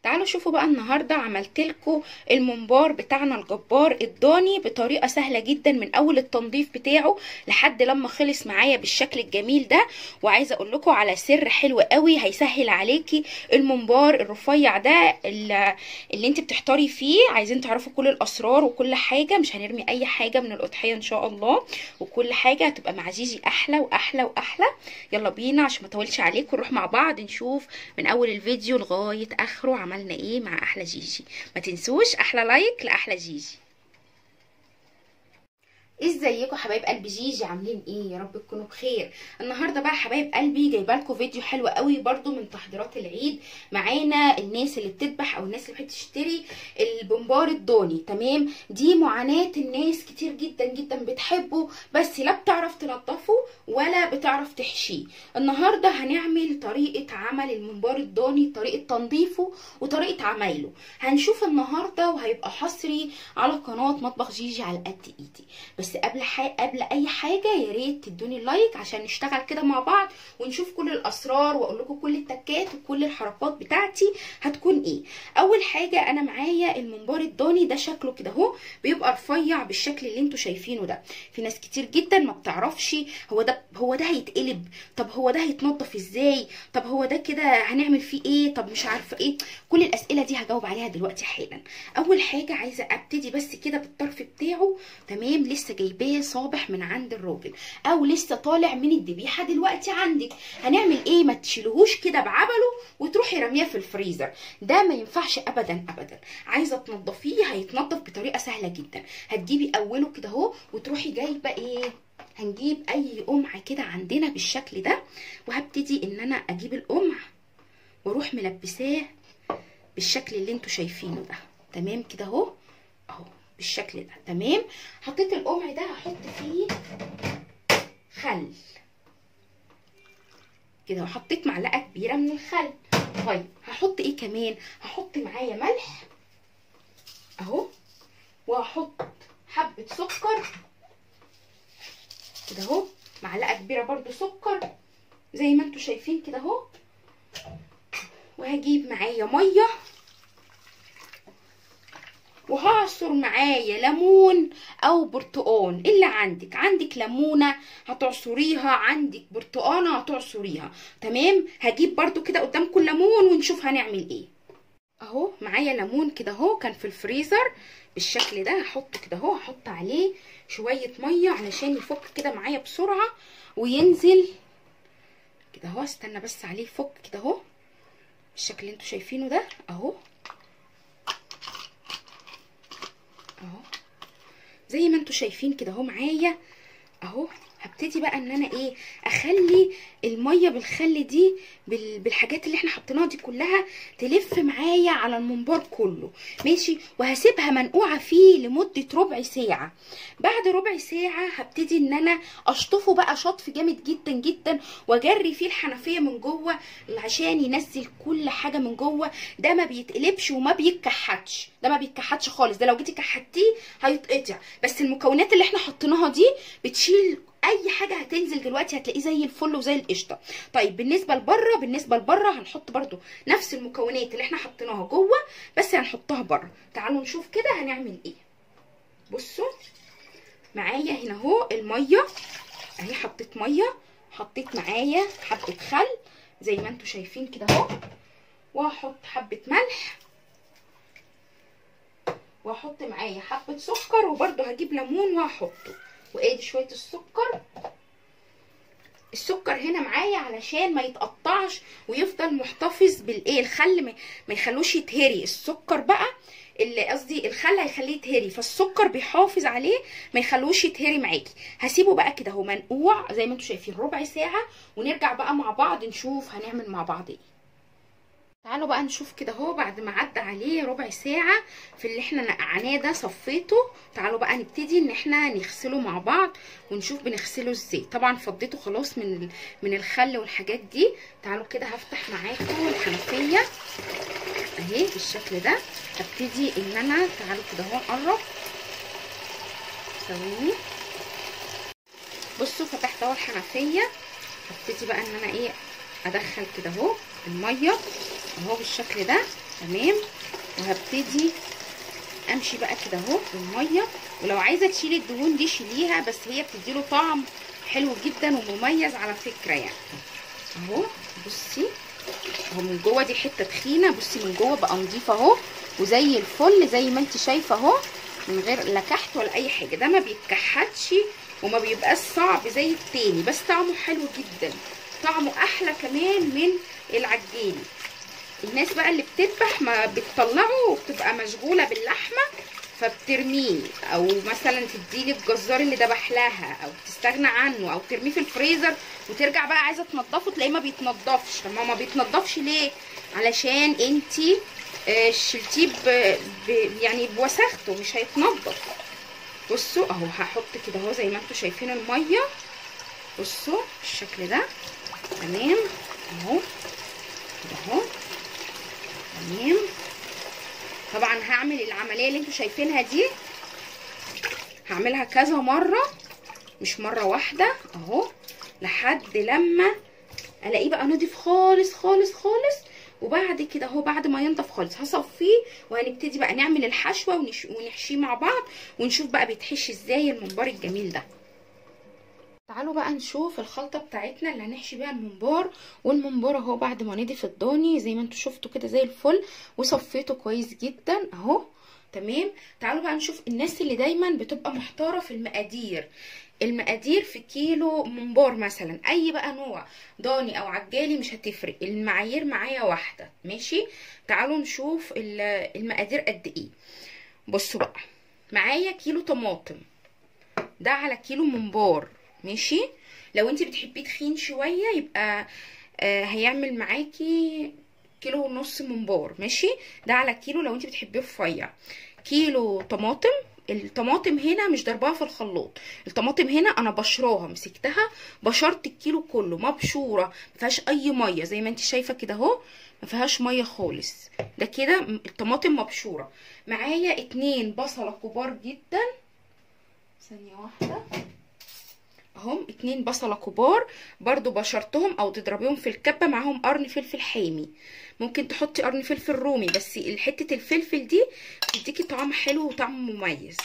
تعالوا شوفوا بقى النهارده عملت لكم الممبار بتاعنا الجبار الضاني بطريقه سهله جدا من اول التنظيف بتاعه لحد لما خلص معايا بالشكل الجميل ده وعايزه اقول لكم على سر حلو قوي هيسهل عليكي الممبار الرفيع ده اللي, اللي انت بتحتاري فيه عايزين تعرفوا كل الاسرار وكل حاجه مش هنرمي اي حاجه من الاضحيه ان شاء الله وكل حاجه هتبقى مع جيجي احلى واحلى واحلى يلا بينا عشان ما اطولش عليكم نروح مع بعض نشوف من اول الفيديو لغايه اخره عملنا ايه مع احلى جيجي ما تنسوش احلى لايك لاحلى جيجي ازيكم حبايب قلب جيجي عاملين ايه يا رب تكونوا بخير النهارده بقى حبايب قلبي جايبه لكم فيديو حلو قوي برده من تحضيرات العيد معانا الناس اللي بتذبح او الناس اللي بتشتري البمبار الضاني تمام دي معاناه الناس كتير جدا جدا بتحبه بس لا بتعرف تنضفه ولا بتعرف تحشيه النهارده هنعمل طريقه عمل الممبار الضاني طريقه تنظيفه وطريقه عمايله هنشوف النهارده وهيبقى حصري على قناه مطبخ جيجي على قد ايدي بس قبل حي... قبل اي حاجه يا ريت تدوني لايك عشان نشتغل كده مع بعض ونشوف كل الاسرار واقول لكم كل التكات وكل الحركات بتاعتي هتكون ايه اول حاجه انا معايا الممبار الضاني ده شكله كده اهو بيبقى رفيع بالشكل اللي انتوا شايفينه ده في ناس كتير جدا ما بتعرفش هو ده هو ده هيتقلب طب هو ده هيتنضف ازاي طب هو ده كده هنعمل فيه ايه طب مش عارفه ايه كل الاسئله دي هجاوب عليها دلوقتي حالا اول حاجه عايزه ابتدي بس كده بالطرف بتاعه تمام لسه جايباه صابح من عند الراجل او لسه طالع من الذبيحه دلوقتي عندك هنعمل ايه ما تشيلهوش كده بعبله وتروحي رميه في الفريزر ده ما ينفعش ابدا ابدا عايزه تنضفيه هيتنضف بطريقه سهله جدا هتجيبي اوله كده اهو وتروحي جايبه ايه هنجيب اي قمع كده عندنا بالشكل ده وهبتدي ان انا اجيب القمع واروح ملبساه بالشكل اللي انتوا شايفينه ده تمام كده اهو اهو بالشكل ده تمام حطيت القمع ده هحط فيه خل كده وحطيت معلقه كبيره من الخل طيب هحط ايه كمان هحط معايا ملح اهو وهحط حبه سكر كده اهو معلقه كبيره برده سكر زي ما انتوا شايفين كده اهو وهجيب معايا ميه وهعصر معايا ليمون او برتقان اللي عندك عندك ليمونه هتعصريها عندك برتقانه هتعصريها تمام هجيب برده كده قدامكم ليمون ونشوف هنعمل ايه اهو معايا ليمون كده اهو كان في الفريزر بالشكل ده هحطه كده اهو هحط عليه شويه ميه علشان يفك كده معايا بسرعه وينزل كده اهو استنى بس عليه يفك كده اهو بالشكل اللي انتوا شايفينه ده اهو اهو زي ما انتوا شايفين كده اهو معايا اهو هبتدي بقى ان انا ايه اخلي الميه بالخل دي بالحاجات اللي احنا حطيناها دي كلها تلف معايا على الممبار كله ماشي وهسيبها منقوعه فيه لمده ربع ساعه بعد ربع ساعه هبتدي ان انا اشطفه بقى شطف جامد جدا جدا واجري فيه الحنفيه من جوه عشان ينزل كل حاجه من جوه ده ما بيتقلبش وما بيتكحتش ده ما بيتكحتش خالص ده لو جيتي كحتيه هيتقطع بس المكونات اللي احنا حطيناها دي بتشيل اي حاجه هتنزل دلوقتي هتلاقيه زي الفل وزي القشطه طيب بالنسبه لبره بالنسبه لبره هنحط برده نفس المكونات اللي احنا حطيناها جوه بس هنحطها بره تعالوا نشوف كده هنعمل ايه بصوا معايا هنا اهو الميه اهي حطيت ميه حطيت معايا حبه خل زي ما انتوا شايفين كده اهو وهحط حبه ملح وهحط معايا حبه سكر وبرده هجيب ليمون وهحطه وادي شويه السكر السكر هنا معايا علشان ما يتقطعش ويفضل محتفظ بالايه الخل ما يخلوش يتهري السكر بقى اللي قصدي الخل هيخليه يتهري فالسكر بيحافظ عليه ما يخلوش يتهري معاكي هسيبه بقى كده اهو منقوع زي ما انتم شايفين ربع ساعه ونرجع بقى مع بعض نشوف هنعمل مع بعض ايه تعالوا بقى نشوف كده اهو بعد ما عدى عليه ربع ساعه في اللي احنا نقعناه ده صفيته تعالوا بقى نبتدي ان احنا نغسله مع بعض ونشوف بنغسله ازاي طبعا فضيته خلاص من من الخل والحاجات دي تعالوا كده هفتح معاكم الحنفيه اهي بالشكل ده هبتدي ان انا تعالوا كده اهو نقرب ثواني بصوا فتحت اهو الحنفيه هبتدي بقى ان انا ايه ادخل كده اهو الميه اهو بالشكل ده تمام وهبتدي امشي بقى كده اهو بالميه ولو عايزه تشيلي الدهون دي شيليها بس هي بتديله طعم حلو جدا ومميز على فكره يعني اهو بصي اهو من جوه دي حته تخينه بصي من جوه بقى نضيفه اهو وزي الفل زي ما انت شايفه اهو من غير لا كحت ولا اي حاجه ده ما بيتكحتش وما بيبقاش صعب زي التاني بس طعمه حلو جدا طعمه احلى كمان من العجالي الناس بقى اللي بتذبح ما بتطلعه وبتبقى مشغوله باللحمه فبترميه او مثلا تديه للجزار اللي ذبح لها او تستغنى عنه او ترميه في الفريزر وترجع بقى عايزه تنضفه تلاقيه ما بيتنضفش طب ما ما بيتنضفش ليه علشان انتي آه شلتيه يعني بوساخته مش هيتنضف بصوا اهو هحط كده اهو زي ما انتم شايفين الميه بصوا بالشكل ده تمام اهو كده اهو تمام طبعا هعمل العمليه اللي انتوا شايفينها دي هعملها كذا مره مش مره واحده اهو لحد لما الاقيه بقى نضيف خالص خالص خالص وبعد كده اهو بعد ما ينضف خالص هصفيه وهنبتدي بقى نعمل الحشوه ونش... ونحشيه مع بعض ونشوف بقى بيتحشي ازاي الممبار الجميل ده تعالوا بقى نشوف الخلطه بتاعتنا اللي هنحشي بيها الممبار والممبار اهو بعد ما نضيف الضاني زي ما انتوا شفتوا كده زي الفل وصفيته كويس جدا اهو تمام تعالوا بقى نشوف الناس اللي دايما بتبقى محتاره في المقادير المقادير في كيلو ممبار مثلا اي بقى نوع ضاني او عجالي مش هتفرق المعايير معايا واحده ماشي تعالوا نشوف المقادير قد ايه بصوا بقى معايا كيلو طماطم ده على كيلو ممبار ماشي لو انت بتحبيه تخين شويه يبقى آه هيعمل معاكي كيلو ونص ممبار ماشي ده على كيلو لو انت بتحبيه رفيع كيلو طماطم الطماطم هنا مش ضربها في الخلاط الطماطم هنا انا بشراها مسكتها بشرت الكيلو كله مبشوره ما فيهاش اي ميه زي ما انت شايفه كده اهو ما فيهاش ميه خالص ده كده الطماطم مبشوره معايا اتنين بصله كبار جدا ثانيه واحده اهم اتنين بصلة كبار برضو بشرتهم او تضربيهم في الكبة معاهم قرن فلفل حامي ممكن تحطي قرن فلفل رومي بس حتة الفلفل دي بتديكي طعم حلو وطعم مميز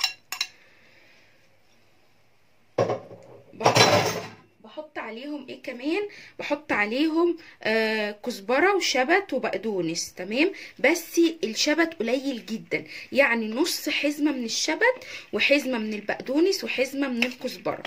بحط عليهم ايه كمان بحط عليهم آه كزبره وشبت وبقدونس تمام بس الشبت قليل جدا يعني نص حزمه من الشبت وحزمه من البقدونس وحزمه من الكزبره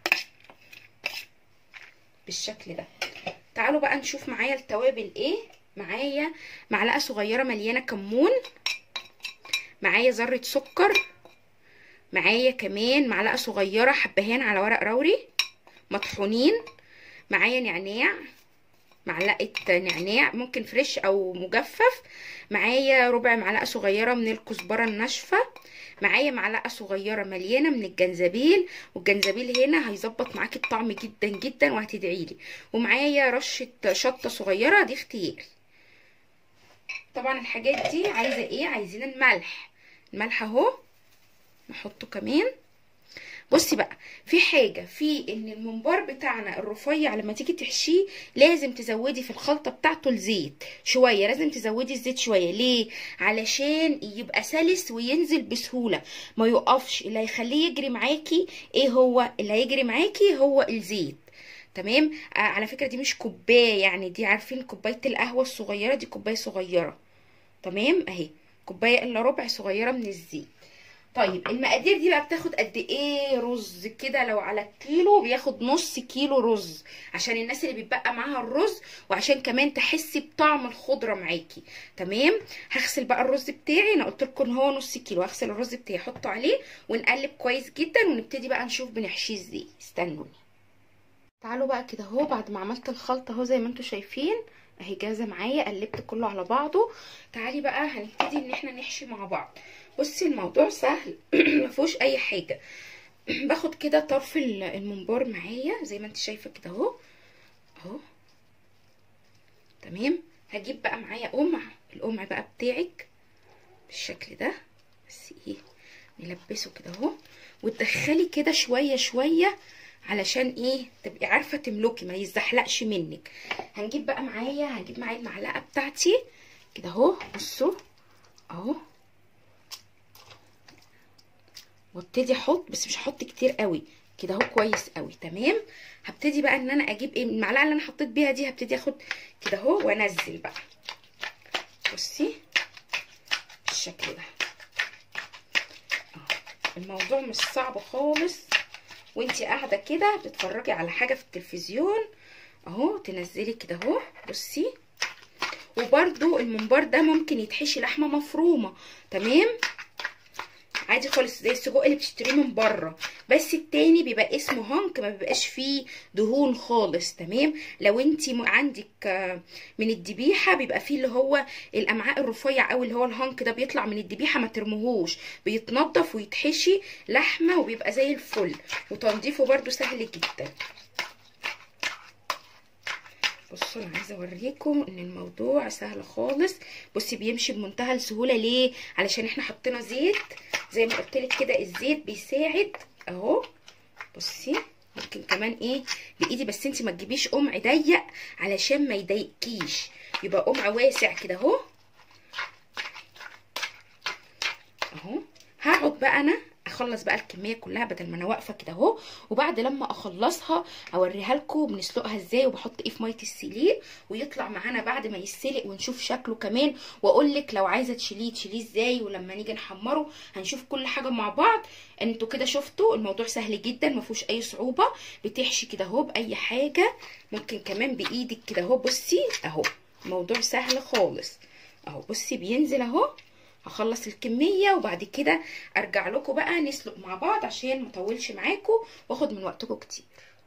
بالشكل ده تعالوا بقى نشوف معايا التوابل ايه معايا معلقه صغيره مليانه كمون معايا ذره سكر معايا كمان معلقه صغيره حبهان على ورق روري مطحونين معايا نعناع معلقه نعناع ممكن فريش او مجفف معايا ربع معلقه صغيره من الكزبره الناشفه معايا معلقه صغيره مليانه من الجنزبيل والجنزبيل هنا هيظبط معاكي الطعم جدا جدا وهتدعيلي ومعايا رشه شطه صغيره دي اختياري طبعا الحاجات دي عايزه ايه عايزين الملح الملح اهو نحطه كمان بصي بقى في حاجة في ان الممبار بتاعنا الرفيع لما تيجي تحشيه لازم تزودي في الخلطة بتاعته الزيت شوية لازم تزودي الزيت شوية ليه علشان يبقى سلس وينزل بسهولة ما يقفش اللي هيخليه يجري معاكي ايه هو اللي هيجري معاكي هو الزيت تمام آه على فكرة دي مش كوباية يعني دي عارفين كوباية القهوة الصغيرة دي كوباية صغيرة تمام اهي كوباية الا ربع صغيرة من الزيت طيب المقادير دي بقى بتاخد قد ايه رز كده لو على الكيلو بياخد نص كيلو رز عشان الناس اللي بيتبقى معاها الرز وعشان كمان تحسي بطعم الخضره معاكي تمام هغسل بقى الرز بتاعي انا قلت لكم ان هو نص كيلو هغسل الرز بتاعي احطه عليه ونقلب كويس جدا ونبتدي بقى نشوف بنحشيه ازاي استنوني تعالوا بقى كده اهو بعد ما عملت الخلطه اهو زي ما انتم شايفين اهي جاهزه معايا قلبت كله على بعضه تعالي بقى هنبتدي ان احنا نحشي مع بعض بصي الموضوع سهل مفيهوش اي حاجه باخد كده طرف الممبار معايا زي ما انت شايفه كده اهو اهو تمام هجيب بقى معايا قمع القمع بقى بتاعك بالشكل ده بس ايه نلبسه كده اهو وتدخلي كده شويه شويه علشان ايه تبقي عارفه تملكي ما يزحلقش منك هنجيب بقى معايا هجيب معايا المعلقه بتاعتي كده اهو بصوا اهو وابتدي احط بس مش هحط كتير قوي كده اهو كويس قوي تمام هبتدي بقى ان انا اجيب ايه المعلقه اللي انا حطيت بيها دي هبتدي اخد كده اهو وانزل بقى بصي بالشكل ده الموضوع مش صعب خالص وانتي قاعده كده بتتفرجي على حاجه في التلفزيون اهو تنزلي كده اهو بصي وبرده الممبار ده ممكن يتحشي لحمه مفرومه تمام عادي خالص زي السجق اللي بتشتريه من بره بس التاني بيبقى اسمه هانك ما بيبقاش فيه دهون خالص تمام لو انت عندك من الذبيحه بيبقى فيه اللي هو الامعاء الرفيع قوي اللي هو الهانك ده بيطلع من الذبيحه ما ترموهوش بيتنضف ويتحشي لحمه وبيبقى زي الفل وتنظيفه برده سهل جدا بصوا انا عايزه اوريكم ان الموضوع سهل خالص بصي بيمشي بمنتهى السهوله ليه علشان احنا حطينا زيت زي ما قلت لك كده الزيت بيساعد اهو بصي ممكن كمان ايه بايدي بس انت ما تجيبيش قمع ضيق علشان ما يضايقكيش يبقى قمع واسع كده اهو اهو هقعد بقى انا اخلص بقى الكميه كلها بدل ما انا واقفه كده اهو وبعد لما اخلصها اوريها لكم بنسلقها ازاي وبحط ايه في ميه السليق ويطلع معانا بعد ما يتسلق ونشوف شكله كمان واقول لك لو عايزه تشيليه تشيليه ازاي ولما نيجي نحمره هنشوف كل حاجه مع بعض انتوا كده شفتوا الموضوع سهل جدا ما فيهوش اي صعوبه بتحشي كده اهو باي حاجه ممكن كمان بايدك كده اهو بصي اهو الموضوع سهل خالص اهو بصي بينزل اهو هخلص الكميه وبعد كده ارجع لكم بقى نسلق مع بعض عشان مطولش معاكم واخد من وقتكم كتير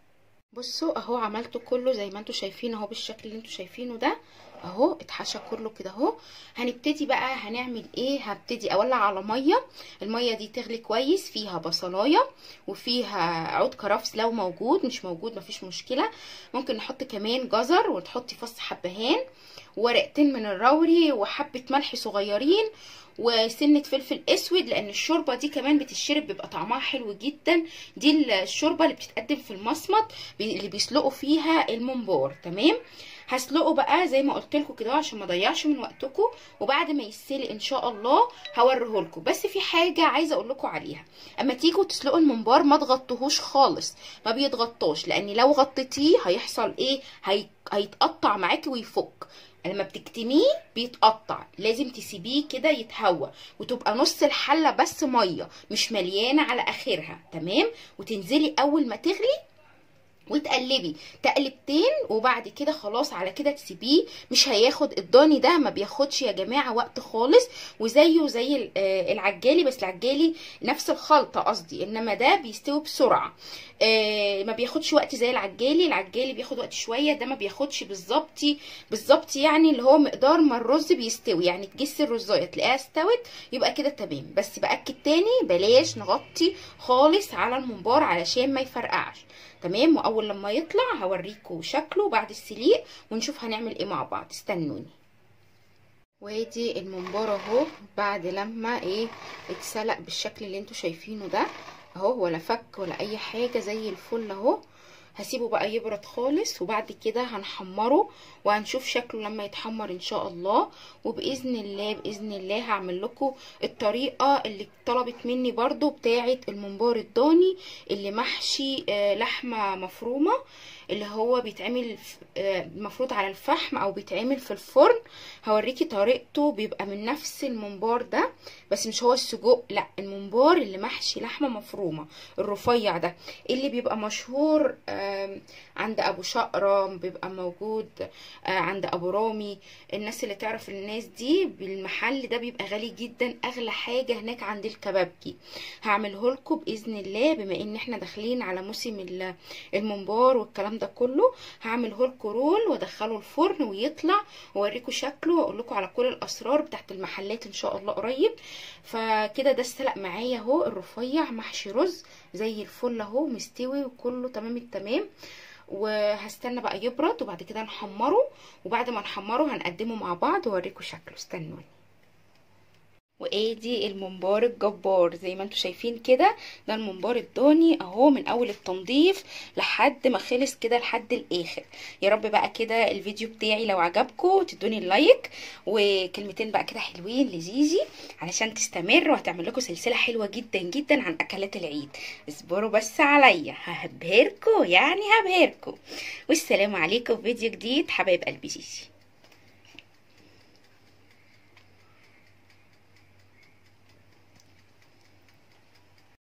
بصوا اهو عملته كله زي ما انتوا شايفين اهو بالشكل اللي انتوا شايفينه ده اهو اتحشى كله كده اهو هنبتدي بقى هنعمل ايه هبتدي اولع على ميه الميه دي تغلي كويس فيها بصلايه وفيها عود كرفس لو موجود مش موجود مفيش مشكله ممكن نحط كمان جزر وتحطي فص حبهان ورقتين من الروري وحبه ملح صغيرين وسنه فلفل اسود لان الشوربه دي كمان بتشرب بيبقى طعمها حلو جدا دي الشوربه اللي بتتقدم في المصمت اللي بيسلقوا فيها الممبار تمام هسلقه بقى زي ما قلت لكم كده عشان ما اضيعش من وقتكم وبعد ما يتسلق ان شاء الله هوريه لكم بس في حاجه عايزه اقول لكم عليها اما تيجوا تسلقوا الممبار ما تغطوهوش خالص ما بيتغطاش لان لو غطيتيه هيحصل ايه هي... هيتقطع معاكي ويفك لما بتكتميه بيتقطع لازم تسيبيه كده يتهوى وتبقى نص الحله بس ميه مش مليانه على اخرها تمام وتنزلي اول ما تغلي وتقلبي تقلبتين وبعد كده خلاص على كده تسيبيه مش هياخد الضاني ده ما بياخدش يا جماعه وقت خالص وزيه زي العجالي بس العجالي نفس الخلطه قصدي انما ده بيستوي بسرعه ما بياخدش وقت زي العجالي العجالي بياخد وقت شويه ده ما بياخدش بالظبط بالظبط يعني اللي هو مقدار ما الرز بيستوي يعني تجسي الرزايه تلاقيها استوت يبقى كده تمام بس باكد تاني بلاش نغطي خالص على الممبار علشان ما يفرقعش تمام واول لما يطلع هوريكم شكله بعد السليق ونشوف هنعمل ايه مع بعض استنوني وادي الممبار اهو بعد لما ايه اتسلق بالشكل اللي انتوا شايفينه ده اهو ولا فك ولا اي حاجه زي الفل اهو هسيبه بقى يبرد خالص وبعد كده هنحمره وهنشوف شكله لما يتحمر ان شاء الله وباذن الله باذن الله هعمل لكم الطريقه اللي طلبت مني برضو بتاعه الممبار الضاني اللي محشي آه لحمه مفرومه اللي هو بيتعمل المفروض على الفحم او بيتعمل في الفرن هوريكي طريقته بيبقى من نفس الممبار ده بس مش هو السجق لا الممبار اللي محشي لحمه مفرومه الرفيع ده اللي بيبقى مشهور عند ابو شقره بيبقى موجود عند ابو رامي الناس اللي تعرف الناس دي بالمحل ده بيبقى غالي جدا اغلى حاجه هناك عند الكبابجي هعمله لكم باذن الله بما ان احنا داخلين على موسم الممبار والكلام ده كله هعمله لكم رول وادخله الفرن ويطلع واوريكم شكله واقول لكم على كل الاسرار بتاعت المحلات ان شاء الله قريب فكده ده استلق معايا اهو الرفيع محشي رز زي الفل اهو مستوي وكله تمام التمام وهستنى بقى يبرد وبعد كده نحمره وبعد ما نحمره هنقدمه مع بعض واوريكم شكله استنوني وادي الممبار الجبار زي ما انتم شايفين كده ده الممبار الضاني اهو من اول التنظيف لحد ما خلص كده لحد الاخر يا رب بقى كده الفيديو بتاعي لو عجبكم تدوني اللايك وكلمتين بقى كده حلوين لزيزي علشان تستمر وهتعمل لكم سلسله حلوه جدا جدا عن اكلات العيد اصبروا بس عليا هبهركم يعني هبهركم والسلام عليكم في فيديو جديد حبايب قلبي زيزي